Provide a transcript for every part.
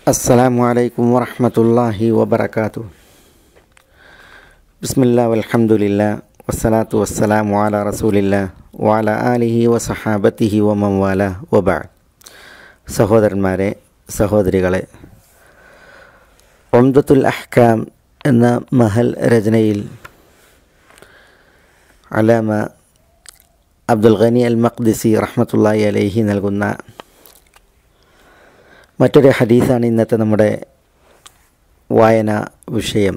السلام عليكم ورحمة الله وبركاته بسم الله والحمد لله والصلاة والسلام على رسول الله وعلى آله وصحابته ومن والاه وبعد സഹോദരന്മാരെ സഹോദരികളെ ഒംദത്തുൽ അഹ്കാം എന്ന മഹൽ രചനയിൽ അലാമ അബ്ദുൽ ഖനി അൽ മഖ്ദിസി റഹ്മത്തുള്ളാഹി അലൈഹി നൽകുന്ന മറ്റൊരു ഹദീസാണ് ഇന്നത്തെ നമ്മുടെ വായന വിഷയം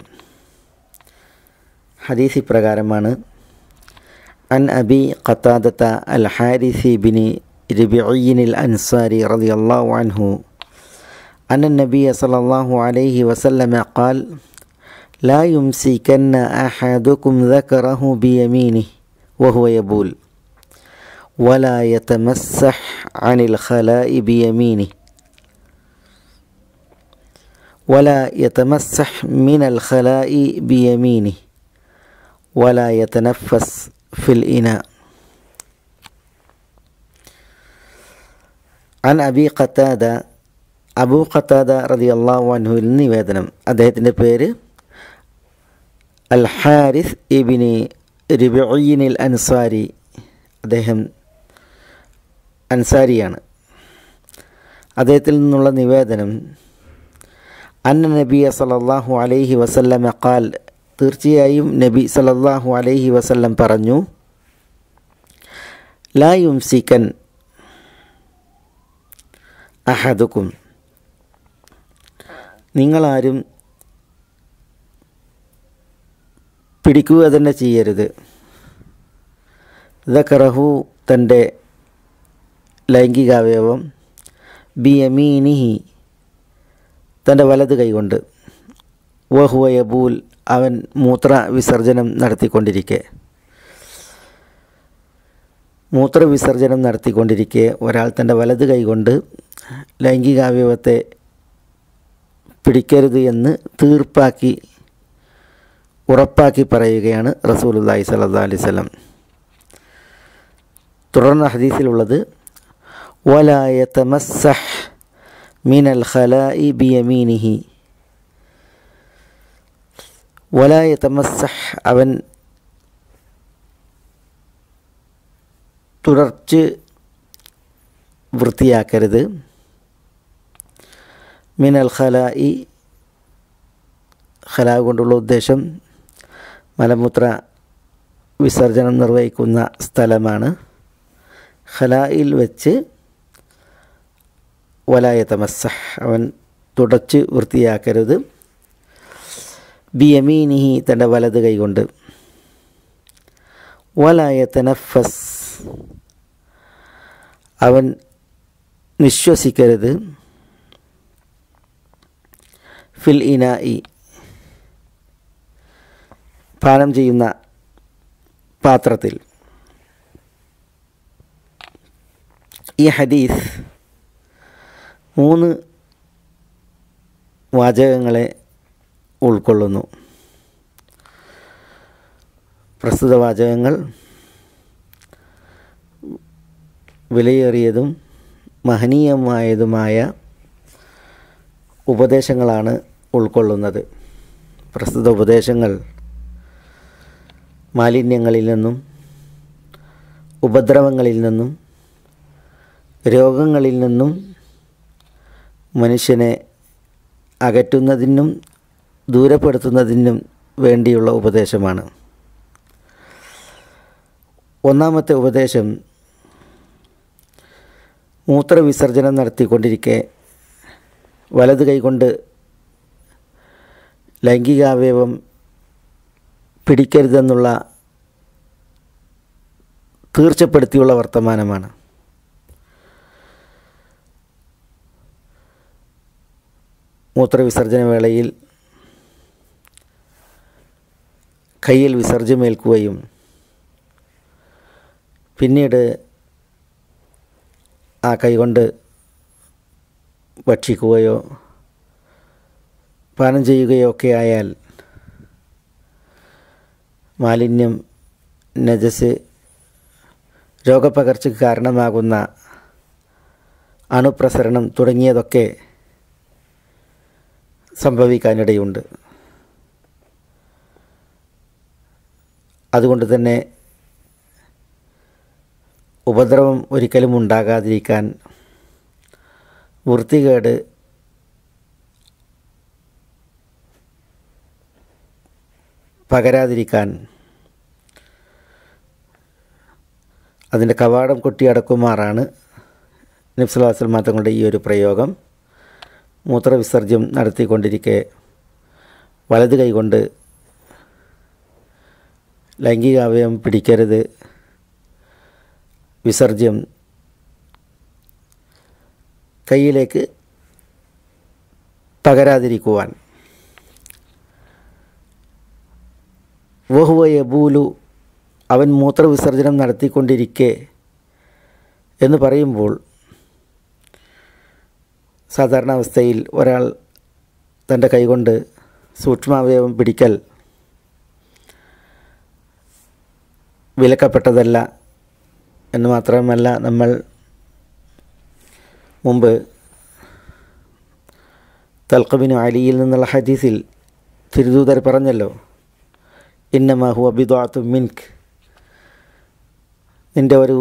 ഹദീസ് ഇപ്രകാരമാണ് അൻ അബി ഖത്താദത്ത അൽ ഹാരിസി ബിനി ربيعي الأنصاري رضي الله عنه أن النبي صلى الله عليه وسلم قال لا يمسكن أحدكم ذكره بيمينه وهو يبول ولا يتمسح عن الخلاء بيمينه ولا يتمسح من الخلاء بيمينه ولا يتنفس في الإناء അൻ അബി ഖത്താദ അബൂ ഖത്താദ റതി അള്ളാഹു അൻഹുവിൽ നിവേദനം അദ്ദേഹത്തിൻ്റെ പേര് അൽ ഹാരിസ് ഇബിനി റിബിനിൽ അൻസാരി അദ്ദേഹം അൻസാരിയാണ് അദ്ദേഹത്തിൽ നിന്നുള്ള നിവേദനം അന്ന നബിയ സലല്ലാഹു അലൈഹി വസല്ലമ ഖാൽ തീർച്ചയായും നബി സലല്ലാഹു അലൈഹി വസല്ലം പറഞ്ഞു ലാ യുംസിക്കൻ അഹദുക്കും നിങ്ങളാരും പിടിക്കുക തന്നെ ചെയ്യരുത് ദക്കറഹു തൻ്റെ ലൈംഗികാവയവം ബി യമീനിഹി തൻ്റെ വലത് കൈകൊണ്ട് വഹുവ യബൂൽ അവൻ മൂത്ര വിസർജനം നടത്തിക്കൊണ്ടിരിക്കെ മൂത്രവിസർജനം നടത്തിക്കൊണ്ടിരിക്കെ ഒരാൾ തൻ്റെ വലത് കൈകൊണ്ട് ലൈംഗികാവയവത്തെ പിടിക്കരുത് എന്ന് തീർപ്പാക്കി ഉറപ്പാക്കി പറയുകയാണ് റസൂലുല്ലാഹി സല്ലാ അലൈവല്ലം തുടർന്ന് ഹദീസിലുള്ളത് വലായതമസ്സഹ് മിനൽ ഖലായി ബിയമീനിഹി വലായതമസ്സഹ് അവൻ തുടർച്ച് വൃത്തിയാക്കരുത് മിനൽ ഖലായി ഖലാ കൊണ്ടുള്ള ഉദ്ദേശം മലമൂത്ര വിസർജനം നിർവഹിക്കുന്ന സ്ഥലമാണ് ഖലായിൽ വെച്ച് വലായതമസ്സഹ് അവൻ തുടച്ച് വൃത്തിയാക്കരുത് ബിയമീനിഹി തൻ്റെ വലത് കൈകൊണ്ട് വലായത്തനഫസ് അവൻ നിശ്വസിക്കരുത് ഫിൽ ഇനായി പാനം ചെയ്യുന്ന പാത്രത്തിൽ ഈ ഹദീസ് മൂന്ന് വാചകങ്ങളെ ഉൾക്കൊള്ളുന്നു പ്രസ്തുത വാചകങ്ങൾ വിലയേറിയതും മഹനീയമായതുമായ ഉപദേശങ്ങളാണ് ഉൾക്കൊള്ളുന്നത് പ്രസ്തുത ഉപദേശങ്ങൾ മാലിന്യങ്ങളിൽ നിന്നും ഉപദ്രവങ്ങളിൽ നിന്നും രോഗങ്ങളിൽ നിന്നും മനുഷ്യനെ അകറ്റുന്നതിനും ദൂരപ്പെടുത്തുന്നതിനും വേണ്ടിയുള്ള ഉപദേശമാണ് ഒന്നാമത്തെ ഉപദേശം മൂത്രവിസർജനം നടത്തിക്കൊണ്ടിരിക്കെ വലത് കൈകൊണ്ട് ലൈംഗികാവയവം പിടിക്കരുതെന്നുള്ള തീർച്ചപ്പെടുത്തിയുള്ള വർത്തമാനമാണ് മൂത്രവിസർജന വേളയിൽ കയ്യിൽ വിസർജ്യമേൽക്കുകയും പിന്നീട് ആ കൈകൊണ്ട് ഭക്ഷിക്കുകയോ പാനം ചെയ്യുകയോ ഒക്കെ ആയാൽ മാലിന്യം നജസ് രോഗപകർച്ചയ്ക്ക് കാരണമാകുന്ന അണുപ്രസരണം തുടങ്ങിയതൊക്കെ സംഭവിക്കാനിടയുണ്ട് അതുകൊണ്ട് തന്നെ ഉപദ്രവം ഒരിക്കലും ഉണ്ടാകാതിരിക്കാൻ വൃത്തികേട് പകരാതിരിക്കാൻ അതിൻ്റെ കവാടം കൊട്ടിയടക്കുമാറാണ് നബ്സുല്ലാസ്ലം തങ്ങളുടെ ഈ ഒരു പ്രയോഗം മൂത്രവിസർജ്യം നടത്തിക്കൊണ്ടിരിക്കെ വലത് കൈകൊണ്ട് ലൈംഗികാവയം പിടിക്കരുത് വിസർജ്യം കയ്യിലേക്ക് പകരാതിരിക്കുവാൻ വഹുവ യബൂലു അവൻ മൂത്രവിസർജനം നടത്തിക്കൊണ്ടിരിക്കെ എന്ന് പറയുമ്പോൾ സാധാരണ അവസ്ഥയിൽ ഒരാൾ തൻ്റെ കൈകൊണ്ട് സൂക്ഷ്മാവയവം പിടിക്കൽ വിലക്കപ്പെട്ടതല്ല എന്ന് മാത്രമല്ല നമ്മൾ മുമ്പ് തൽക്കബിനു അലിയിൽ നിന്നുള്ള ഹദീസിൽ തിരുദൂതർ പറഞ്ഞല്ലോ ഇന്നമാഹു അബിദാത്തു മിൻക് നിൻ്റെ ഒരു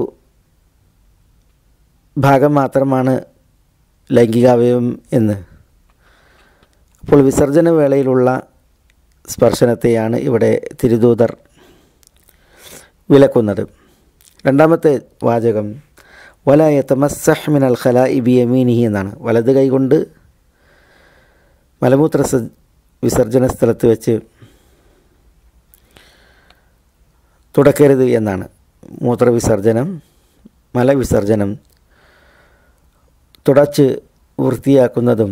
ഭാഗം മാത്രമാണ് ലൈംഗികാവയവം എന്ന് അപ്പോൾ വിസർജന വേളയിലുള്ള സ്പർശനത്തെയാണ് ഇവിടെ തിരുദൂതർ വിലക്കുന്നത് രണ്ടാമത്തെ വാചകം വലായ തമസ്സഹ് മിനൽ ഖല ഇബിയമീനിഹി എന്നാണ് വലത് കൈകൊണ്ട് മലമൂത്ര വിസർജന സ്ഥലത്ത് വെച്ച് തുടക്കരുത് എന്നാണ് മൂത്രവിസർജനം മലവിസർജനം തുടച്ച് വൃത്തിയാക്കുന്നതും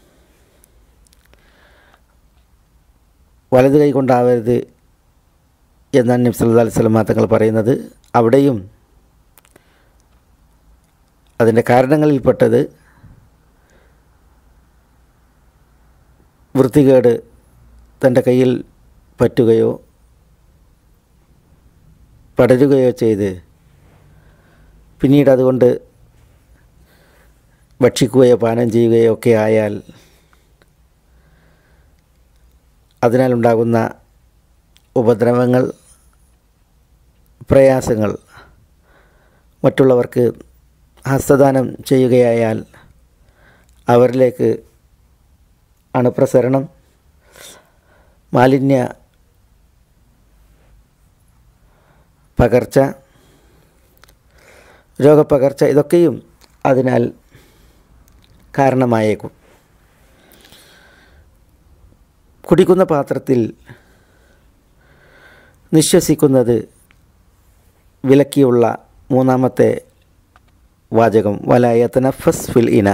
വലത് കൈ കൊണ്ടാവരുത് എന്നാണ് നബി സല്ലല്ലാഹു അലൈഹി വസല്ലം തങ്ങൾ പറയുന്നത് അവിടെയും അതിൻ്റെ കാരണങ്ങളിൽപ്പെട്ടത് വൃത്തികേട് തൻ്റെ കയ്യിൽ പറ്റുകയോ പടരുകയോ ചെയ്ത് പിന്നീട് അതുകൊണ്ട് ഭക്ഷിക്കുകയോ പാനം ചെയ്യുകയോ ഒക്കെ ആയാൽ അതിനാലുണ്ടാകുന്ന ഉപദ്രവങ്ങൾ പ്രയാസങ്ങൾ മറ്റുള്ളവർക്ക് ഹസ്തദാനം ചെയ്യുകയായാൽ അവരിലേക്ക് അണുപ്രസരണം മാലിന്യ പകർച്ച രോഗപ്പകർച്ച ഇതൊക്കെയും അതിനാൽ കാരണമായേക്കും കുടിക്കുന്ന പാത്രത്തിൽ നിശ്വസിക്കുന്നത് വിലക്കിയുള്ള മൂന്നാമത്തെ വാചകം വലായത്തനഫസ് ഫിൽ ഇന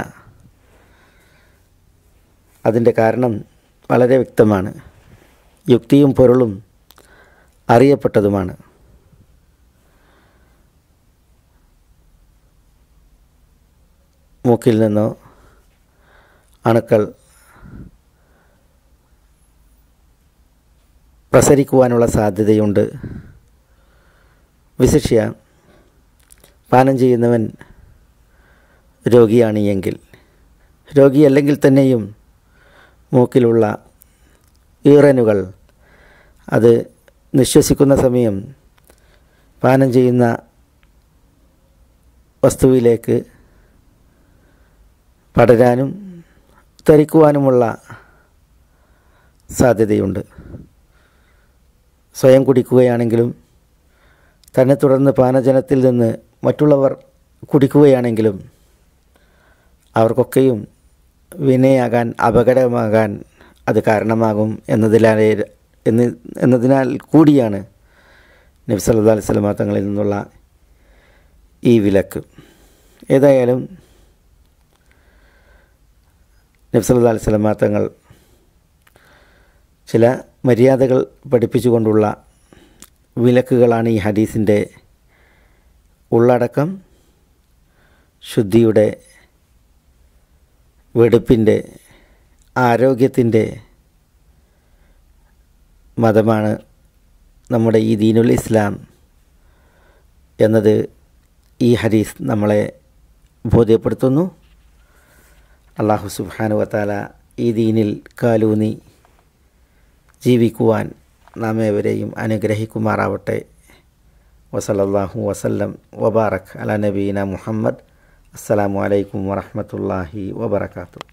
അതിൻ്റെ കാരണം വളരെ വ്യക്തമാണ് യുക്തിയും പൊരുളും അറിയപ്പെട്ടതുമാണ് മൂക്കിൽ നിന്നോ അണുക്കൾ പ്രസരിക്കുവാനുള്ള സാധ്യതയുണ്ട് വിശിഷ്യ പാനം ചെയ്യുന്നവൻ രോഗിയാണ് എങ്കിൽ രോഗിയല്ലെങ്കിൽ തന്നെയും മൂക്കിലുള്ള ഈറനുകൾ അത് നിശ്വസിക്കുന്ന സമയം പാനം ചെയ്യുന്ന വസ്തുവിലേക്ക് പടരാനും തരിക്കുവാനുമുള്ള സാധ്യതയുണ്ട് സ്വയം കുടിക്കുകയാണെങ്കിലും തന്നെ തുടർന്ന് പാനജനത്തിൽ നിന്ന് മറ്റുള്ളവർ കുടിക്കുകയാണെങ്കിലും അവർക്കൊക്കെയും വിനയാകാൻ അപകടമാകാൻ അത് കാരണമാകും എന്നതിലാലേ എന്ന് എന്നതിനാൽ കൂടിയാണ് നബി സല്ലല്ലാഹു അലൈഹി വസല്ലമ തങ്ങളിൽ നിന്നുള്ള ഈ വിലക്ക് ഏതായാലും നബി സല്ലല്ലാഹു അലൈഹി വസല്ലമ തങ്ങൾ ചില മര്യാദകൾ പഠിപ്പിച്ചുകൊണ്ടുള്ള വിലക്കുകളാണ് ഈ ഹദീസിൻ്റെ ഉള്ളടക്കം ശുദ്ധിയുടെ വെടുപ്പിൻ്റെ ആരോഗ്യത്തിൻ്റെ മതമാണ് നമ്മുടെ ഈ ദീനുൽ ഇസ്ലാം എന്നത് ഈ ഹദീസ് നമ്മളെ ബോധ്യപ്പെടുത്തുന്നു അള്ളാഹു സുബ്ഹാനു വത്താല ഈ ദീനിൽ കാലൂന്നി ജീവിക്കുവാൻ നാം ഏവരെയും അനുഗ്രഹിക്കുമാറാവട്ടെ വസലല്ലാഹു വസല്ലം വബാറക് അല നബീന മുഹമ്മദ് അസ്സലാമു അലൈക്കും വറഹമത്തല്ലാഹി വബർക്കാത്തു